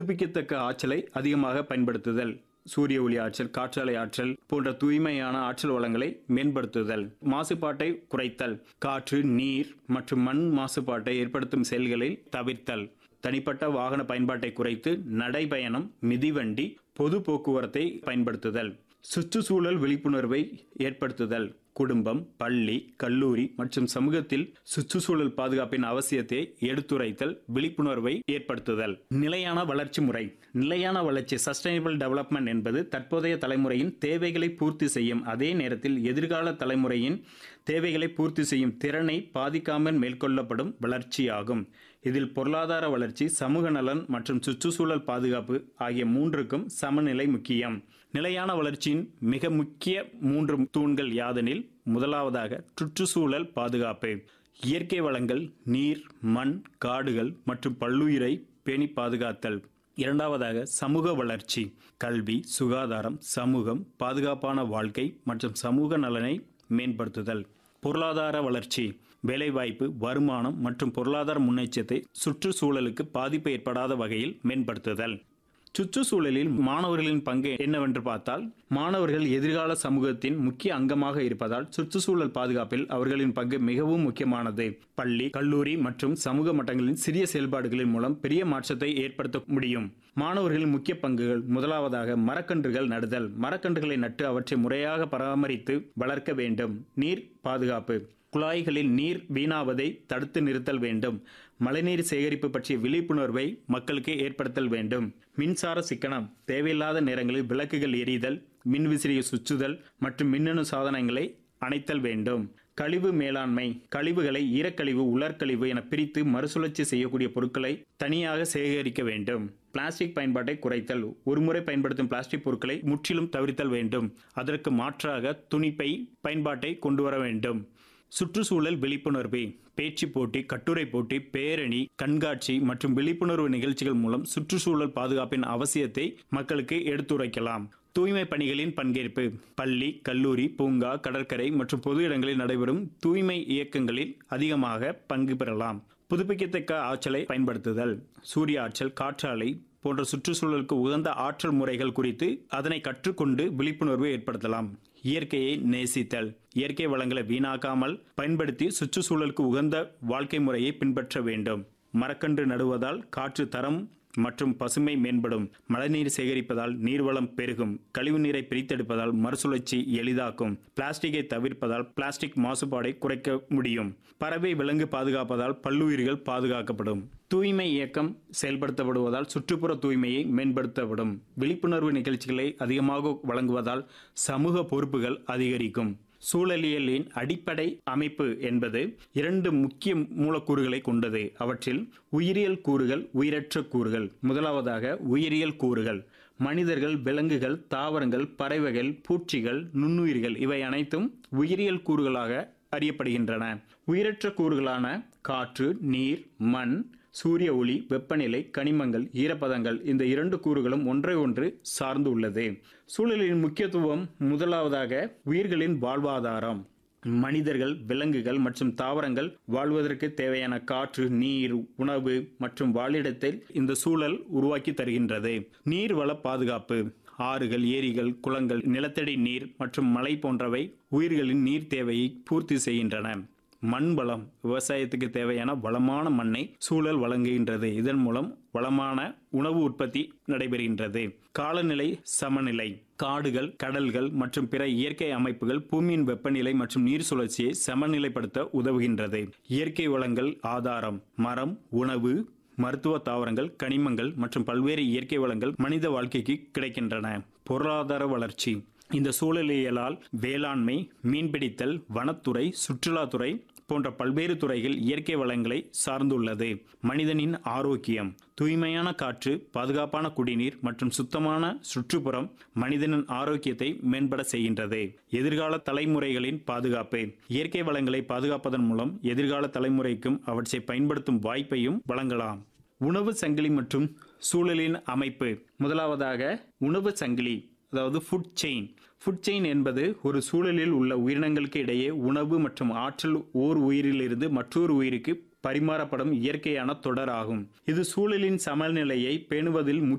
புதுப்பிக்கத்தக்க ஆற்றலை அதிகமாக பயன்படுத்துதல் சூரிய ஒளி ஆற்றல் காற்றாலை ஆற்றல் போன்ற தூய்மையான ஆற்றல் வளங்களை மேம்படுத்துதல் மாசுபாட்டை குறைத்தல் காற்று நீர் மற்றும் மண் மாசுபாட்டை ஏற்படுத்தும் செயல்களில் தவிர்த்தல் தனிப்பட்ட வாகன பயன்பாட்டை குறைத்து நடைபயணம் மிதிவண்டி பொது போக்குவரத்தை பயன்படுத்துதல் சுற்றுச்சூழல் விழிப்புணர்வை ஏற்படுத்துதல் குடும்பம் பள்ளி கல்லூரி மற்றும் சமூகத்தில் சுற்றுச்சூழல் பாதுகாப்பின் அவசியத்தை எடுத்துரைத்தல் விழிப்புணர்வை ஏற்படுத்துதல் நிலையான வளர்ச்சி முறை நிலையான வளர்ச்சி சஸ்டைனபிள் டெவலப்மெண்ட் என்பது தற்போதைய தலைமுறையின் தேவைகளை பூர்த்தி செய்யும் அதே நேரத்தில் எதிர்கால தலைமுறையின் தேவைகளை பூர்த்தி செய்யும் திறனை பாதிக்காமல் மேற்கொள்ளப்படும் வளர்ச்சியாகும் இதில் பொருளாதார வளர்ச்சி சமூக நலன் மற்றும் சுற்றுச்சூழல் பாதுகாப்பு ஆகிய மூன்றுக்கும் சமநிலை முக்கியம் நிலையான வளர்ச்சியின் மிக முக்கிய மூன்று தூண்கள் யாதெனில் முதலாவதாக சுற்றுச்சூழல் பாதுகாப்பு இயற்கை வளங்கள் நீர் மண் காடுகள் மற்றும் பல்லுயிரை பேணி பாதுகாத்தல் இரண்டாவதாக சமூக வளர்ச்சி கல்வி சுகாதாரம் சமூகம் பாதுகாப்பான வாழ்க்கை மற்றும் சமூக நலனை மேம்படுத்துதல் பொருளாதார வளர்ச்சி வேலைவாய்ப்பு வருமானம் மற்றும் பொருளாதார முன்னேற்றத்தை சுற்றுச்சூழலுக்கு பாதிப்பு ஏற்படாத வகையில் மேம்படுத்துதல் சுற்றுச்சூழலில் மாணவர்களின் பங்கு என்னவென்று பார்த்தால் மாணவர்கள் எதிர்கால சமூகத்தின் முக்கிய அங்கமாக இருப்பதால் சுற்றுச்சூழல் பாதுகாப்பில் அவர்களின் பங்கு மிகவும் முக்கியமானது பள்ளி கல்லூரி மற்றும் சமூக மட்டங்களின் சிறிய செயல்பாடுகளின் மூலம் பெரிய மாற்றத்தை ஏற்படுத்த முடியும் மாணவர்களின் முக்கிய பங்குகள் முதலாவதாக மரக்கன்றுகள் நடுதல் மரக்கன்றுகளை நட்டு அவற்றை முறையாக பராமரித்து வளர்க்க வேண்டும் நீர் பாதுகாப்பு குழாய்களில் நீர் வீணாவதை தடுத்து நிறுத்தல் வேண்டும் மழைநீர் சேகரிப்பு பற்றிய விழிப்புணர்வை மக்களுக்கு ஏற்படுத்தல் வேண்டும் மின்சார சிக்கனம் தேவையில்லாத நேரங்களில் விளக்குகள் எரிதல் மின்விசிறியை சுற்றுதல் மற்றும் மின்னணு சாதனங்களை அணைத்தல் வேண்டும் கழிவு மேலாண்மை கழிவுகளை ஈரக்கழிவு உலர்கழிவு என பிரித்து மறுசுழற்சி செய்யக்கூடிய பொருட்களை தனியாக சேகரிக்க வேண்டும் பிளாஸ்டிக் பயன்பாட்டை குறைத்தல் ஒருமுறை பயன்படுத்தும் பிளாஸ்டிக் பொருட்களை முற்றிலும் தவிர்த்தல் வேண்டும் அதற்கு மாற்றாக துணிப்பை பயன்பாட்டை கொண்டு வர வேண்டும் சுற்றுச்சூழல் விழிப்புணர்வு பேச்சு போட்டி கட்டுரை போட்டி பேரணி கண்காட்சி மற்றும் விழிப்புணர்வு நிகழ்ச்சிகள் மூலம் சுற்றுச்சூழல் பாதுகாப்பின் அவசியத்தை மக்களுக்கு எடுத்துரைக்கலாம் தூய்மை பணிகளின் பங்கேற்பு பள்ளி கல்லூரி பூங்கா கடற்கரை மற்றும் பொது இடங்களில் நடைபெறும் தூய்மை இயக்கங்களில் அதிகமாக பங்கு பெறலாம் புதுப்பிக்கத்தக்க ஆற்றலை பயன்படுத்துதல் சூரிய ஆற்றல் காற்றாலை போன்ற சுற்றுச்சூழலுக்கு உகந்த ஆற்றல் முறைகள் குறித்து அதனை கற்றுக்கொண்டு விழிப்புணர்வு ஏற்படுத்தலாம் இயற்கையை நேசித்தல் இயற்கை வளங்களை வீணாக்காமல் பயன்படுத்தி சுற்றுச்சூழலுக்கு உகந்த வாழ்க்கை முறையை பின்பற்ற வேண்டும் மரக்கன்று நடுவதால் காற்று தரம் மற்றும் பசுமை மேம்படும் மழைநீர் சேகரிப்பதால் நீர்வளம் பெருகும் கழிவு நீரை பிரித்தெடுப்பதால் மறுசுழற்சி எளிதாக்கும் பிளாஸ்டிக்கை தவிர்ப்பதால் பிளாஸ்டிக் மாசுபாடை குறைக்க முடியும் பறவை விலங்கு பாதுகாப்பதால் பல்லுயிர்கள் பாதுகாக்கப்படும் தூய்மை இயக்கம் செயல்படுத்தப்படுவதால் சுற்றுப்புற தூய்மையை மேம்படுத்தப்படும் விழிப்புணர்வு நிகழ்ச்சிகளை அதிகமாக வழங்குவதால் சமூக பொறுப்புகள் அதிகரிக்கும் சூழலியலின் அடிப்படை அமைப்பு என்பது இரண்டு முக்கிய மூலக்கூறுகளை கொண்டது அவற்றில் உயிரியல் கூறுகள் உயிரற்ற கூறுகள் முதலாவதாக உயிரியல் கூறுகள் மனிதர்கள் விலங்குகள் தாவரங்கள் பறவைகள் பூச்சிகள் நுண்ணுயிர்கள் இவை அனைத்தும் உயிரியல் கூறுகளாக அறியப்படுகின்றன உயிரற்ற கூறுகளான காற்று நீர் மண் சூரிய ஒளி வெப்பநிலை கனிமங்கள் ஈரப்பதங்கள் இந்த இரண்டு கூறுகளும் ஒன்றை ஒன்று சார்ந்து உள்ளது சூழலின் முக்கியத்துவம் முதலாவதாக உயிர்களின் வாழ்வாதாரம் மனிதர்கள் விலங்குகள் மற்றும் தாவரங்கள் வாழ்வதற்கு தேவையான காற்று நீர் உணவு மற்றும் வாழிடத்தில் இந்த சூழல் உருவாக்கி தருகின்றது நீர்வள பாதுகாப்பு ஆறுகள் ஏரிகள் குளங்கள் நிலத்தடி நீர் மற்றும் மழை போன்றவை உயிர்களின் நீர் தேவையை பூர்த்தி செய்கின்றன மண் வளம் விவசாயத்துக்கு தேவையான வளமான மண்ணை சூழல் வழங்குகின்றது இதன் மூலம் வளமான உணவு உற்பத்தி நடைபெறுகின்றது காலநிலை சமநிலை காடுகள் கடல்கள் மற்றும் பிற இயற்கை அமைப்புகள் பூமியின் வெப்பநிலை மற்றும் நீர் சுழற்சியை சமநிலைப்படுத்த உதவுகின்றது இயற்கை வளங்கள் ஆதாரம் மரம் உணவு மருத்துவ தாவரங்கள் கனிமங்கள் மற்றும் பல்வேறு இயற்கை வளங்கள் மனித வாழ்க்கைக்கு கிடைக்கின்றன பொருளாதார வளர்ச்சி இந்த சூழலியலால் வேளாண்மை மீன்பிடித்தல் வனத்துறை சுற்றுலாத்துறை போன்ற பல்வேறு துறைகள் இயற்கை வளங்களை சார்ந்துள்ளது மனிதனின் ஆரோக்கியம் தூய்மையான காற்று பாதுகாப்பான குடிநீர் மற்றும் சுத்தமான சுற்றுப்புறம் மனிதனின் ஆரோக்கியத்தை மேம்பட செய்கின்றது எதிர்கால தலைமுறைகளின் பாதுகாப்பு இயற்கை வளங்களை பாதுகாப்பதன் மூலம் எதிர்கால தலைமுறைக்கும் அவற்றை பயன்படுத்தும் வாய்ப்பையும் வழங்கலாம் உணவு சங்கிலி மற்றும் சூழலின் அமைப்பு முதலாவதாக உணவு சங்கிலி அதாவது ஃபுட் செயின் ஃபுட் செயின் என்பது ஒரு சூழலில் உள்ள உயிரினங்களுக்கு இடையே உணவு மற்றும் ஆற்றல் ஓர் உயிரிலிருந்து மற்றொரு உயிருக்கு பரிமாறப்படும் இயற்கையான தொடர் ஆகும் இது சூழலின் சமநிலையை பேணுவதில்